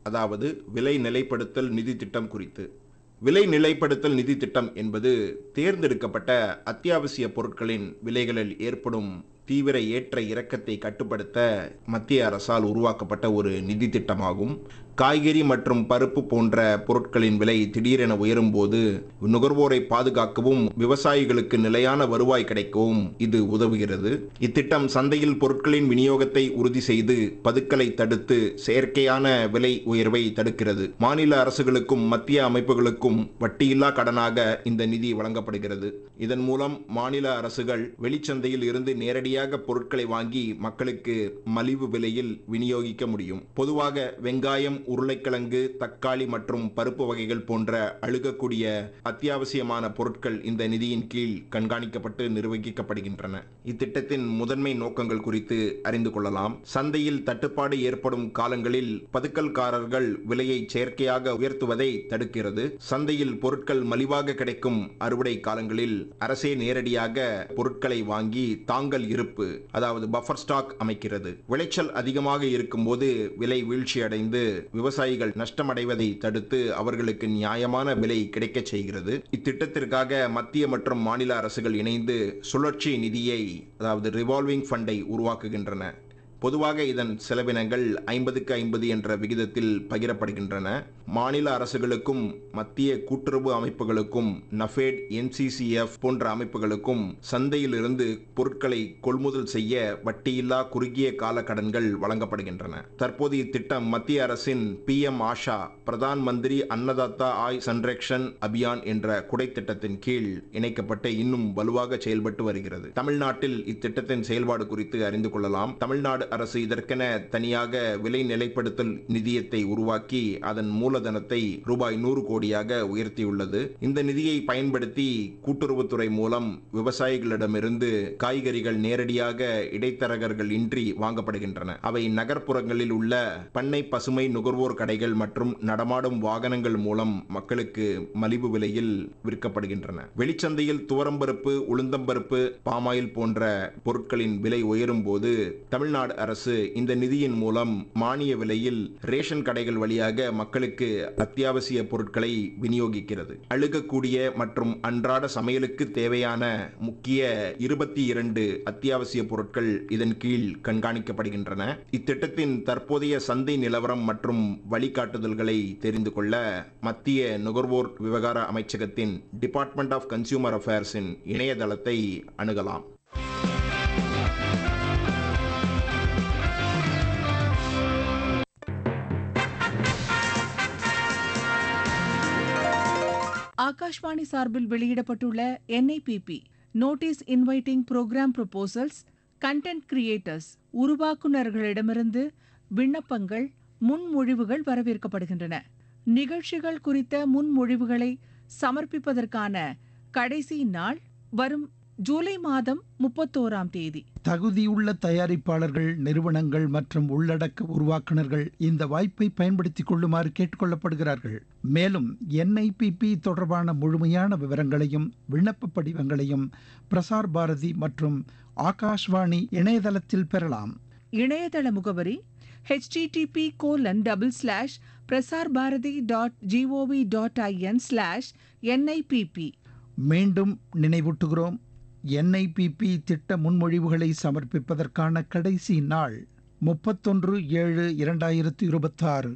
அதாவது விலை நிலைப்படுத்தல் நிதி திட்டம் குறித்து விலை நிலைப்படுத்தல் நிதி திட்டம் என்பது தேர்ந்தெடுக்கப்பட்ட அத்தியாவசிய பொருட்களின் விலைகளில் ஏற்படும் தீவிர ஏற்ற இறக்கத்தை கட்டுப்படுத்த மத்திய அரசால் உருவாக்கப்பட்ட ஒரு நிதி திட்டமாகும் காய்கறி மற்றும் பருப்பு போன்ற பொருட்களின் விலை திடீரென உயரும் போது நுகர்வோரை பாதுகாக்கவும் விவசாயிகளுக்கு நிலையான வருவாய் கிடைக்கவும் இது உதவுகிறது இத்திட்டம் சந்தையில் பொருட்களின் விநியோகத்தை உறுதி செய்து பதுக்கலை தடுத்து செயற்கையான விலை உயர்வை தடுக்கிறது மாநில அரசுகளுக்கும் மத்திய அமைப்புகளுக்கும் வட்டியில்லா கடனாக இந்த நிதி வழங்கப்படுகிறது இதன் மூலம் மாநில அரசுகள் வெளிச்சந்தையில் இருந்து நேரடியாக பொருட்களை வாங்கி மக்களுக்கு மலிவு விலையில் விநியோகிக்க முடியும் பொதுவாக வெங்காயம் உருளைக்கிழங்கு தக்காளி மற்றும் பருப்பு வகைகள் போன்ற அழுகக்கூடிய அத்தியாவசியமான பொருட்கள் இந்த நிதியின் கீழ் கண்காணிக்கப்பட்டு நிர்வகிக்கப்படுகின்றன இத்திட்டத்தின் முதன்மை நோக்கங்கள் குறித்து அறிந்து கொள்ளலாம் சந்தையில் தட்டுப்பாடு ஏற்படும் காலங்களில் பதுக்கல்காரர்கள் விலையை செயற்கையாக உயர்த்துவதை தடுக்கிறது சந்தையில் பொருட்கள் மலிவாக கிடைக்கும் அறுவடை காலங்களில் அரசே நேரடியாக பொருட்களை வாங்கி தாங்கல் இருப்பு அதாவது பஃபர் ஸ்டாக் அமைக்கிறது விளைச்சல் அதிகமாக இருக்கும்போது விலை வீழ்ச்சியடைந்து விவசாயிகள் நஷ்டமடைவதை தடுத்து அவர்களுக்கு நியாயமான விலை கிடைக்கச் செய்கிறது இத்திட்டத்திற்காக மத்திய மற்றும் மாநில அரசுகள் இணைந்து சுழற்சி நிதியை அதாவது ரிவால்விங் ஃபண்டை உருவாக்குகின்றன பொதுவாக இதன் செலவினங்கள் ஐம்பதுக்கு ஐம்பது என்ற விகிதத்தில் பகிரப்படுகின்றன மாநில அரசுகளுக்கும் மத்திய கூட்டுறவு அமைப்புகளுக்கும் நஃபேட் என்சிசிஎஃப் போன்ற அமைப்புகளுக்கும் சந்தையிலிருந்து பொருட்களை கொள்முதல் செய்ய வட்டியில்லா குறுகிய கால கடன்கள் வழங்கப்படுகின்றன தற்போது இத்திட்டம் மத்திய அரசின் பி எம் ஆஷா பிரதான் மந்திரி அன்னதாத்தா ஆய் சன்ரக்ஷன் அபியான் என்ற குடை திட்டத்தின் கீழ் இணைக்கப்பட்டு இன்னும் வலுவாக செயல்பட்டு வருகிறது தமிழ்நாட்டில் இத்திட்டத்தின் செயல்பாடு குறித்து அறிந்து கொள்ளலாம் தமிழ்நாடு அரசு இதற்கென தனியாக விலை நிலைப்படுத்தல் நிதியத்தை உருவாக்கி அதன் மூலதனத்தை ரூபாய் நூறு கோடியாக உயர்த்தியுள்ளது இந்த நிதியை பயன்படுத்தி கூட்டுறவுத்துறை மூலம் விவசாயிகளிடமிருந்து காய்கறிகள் நேரடியாக இடைத்தரகர்கள் இன்றி வாங்கப்படுகின்றன அவை நகர்ப்புறங்களில் உள்ள பண்ணை பசுமை நுகர்வோர் கடைகள் மற்றும் நடமாடும் வாகனங்கள் மூலம் மக்களுக்கு மலிவு விலையில் விற்கப்படுகின்றன வெளிச்சந்தையில் துவரம்பருப்பு உளுந்தம்பருப்பு பாமாயில் போன்ற பொருட்களின் விலை உயரும் போது தமிழ்நாடு அரசு இந்த நிதியின் மூலம் மானிய விலையில் ரேஷன் கடைகள் வழியாக மக்களுக்கு அத்தியாவசிய பொருட்களை விநியோகிக்கிறது அழுகக்கூடிய மற்றும் அன்றாட சமையலுக்கு தேவையான முக்கிய இருபத்தி இரண்டு அத்தியாவசிய பொருட்கள் இதன் கீழ் கண்காணிக்கப்படுகின்றன இத்திட்டத்தின் தற்போதைய சந்தை நிலவரம் மற்றும் வழிகாட்டுதல்களை தெரிந்து கொள்ள மத்திய நுகர்வோர் விவகார அமைச்சகத்தின் டிபார்ட்மெண்ட் ஆஃப் கன்சியூமர் அஃபேர்ஸின் இணையதளத்தை அணுகலாம் ஆகாஷ்வாணி சார்பில் வெளியிடப்பட்டுள்ள N I P P notice inviting program proposals content creators உருவாக்குநர்களிடமிருந்து விண்ணப்பங்கள் முன்மொழிவுகள் வரவேற்கப்படுகின்றன நிகழ்ச்சிகள் குறித்த முன்மொழிவுகளை சமர்ப்பிப்பதற்கான கடைசி நாள் வரும் ஜூலை மாதம் முப்பத்தோராம் தேதி தகுதியுள்ள தயாரிப்பாளர்கள் நிறுவனங்கள் மற்றும் உள்ளடக்க உருவாக்குனர்கள் இந்த வாய்ப்பை பயன்படுத்திக் கொள்ளுமாறு கேட்டுக்கொள்ளப்படுகிறார்கள் மேலும் என்ஐபிபி தொடர்பான முழுமையான விவரங்களையும் விண்ணப்ப படிவங்களையும் பிரசார் பாரதி மற்றும் ஆகாஷ்வாணி இணையதளத்தில் பெறலாம் இணையதள முகவரி http colon double slash Prasar Bharati dot G O V dot I N slash N I P P மீண்டும் நினைவூட்டுகிறோம் என்ஐபிபி திட்ட முன்மொழிவுகளை சமர்ப்பிப்பதற்கான கடைசி நாள் முப்பத்தொன்று ஏழு இரண்டாயிரத்து இருபத்தாறு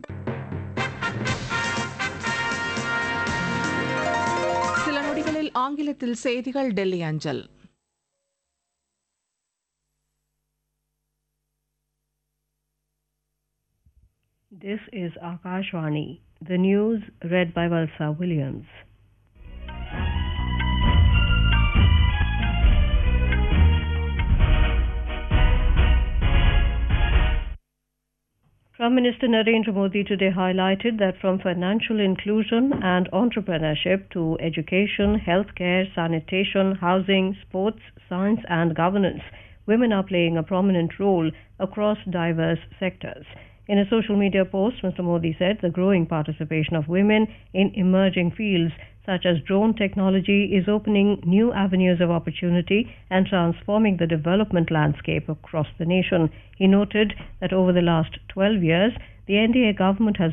சில நொடிகளில் ஆங்கிலத்தில் செய்திகள் டெல்லி அஞ்சல் This is Akashvani, the news read by Valsa Williams. Prime Minister Narendra Modi today highlighted that from financial inclusion and entrepreneurship to education, healthcare, sanitation, housing, sports, science, and governance, women are playing a prominent role across diverse sectors. In a social media post, Mr. Modi said the growing participation of women in emerging fields such as drone technology is opening new avenues of opportunity and transforming the development landscape across the nation. He noted that over the last 12 years, the NDA government has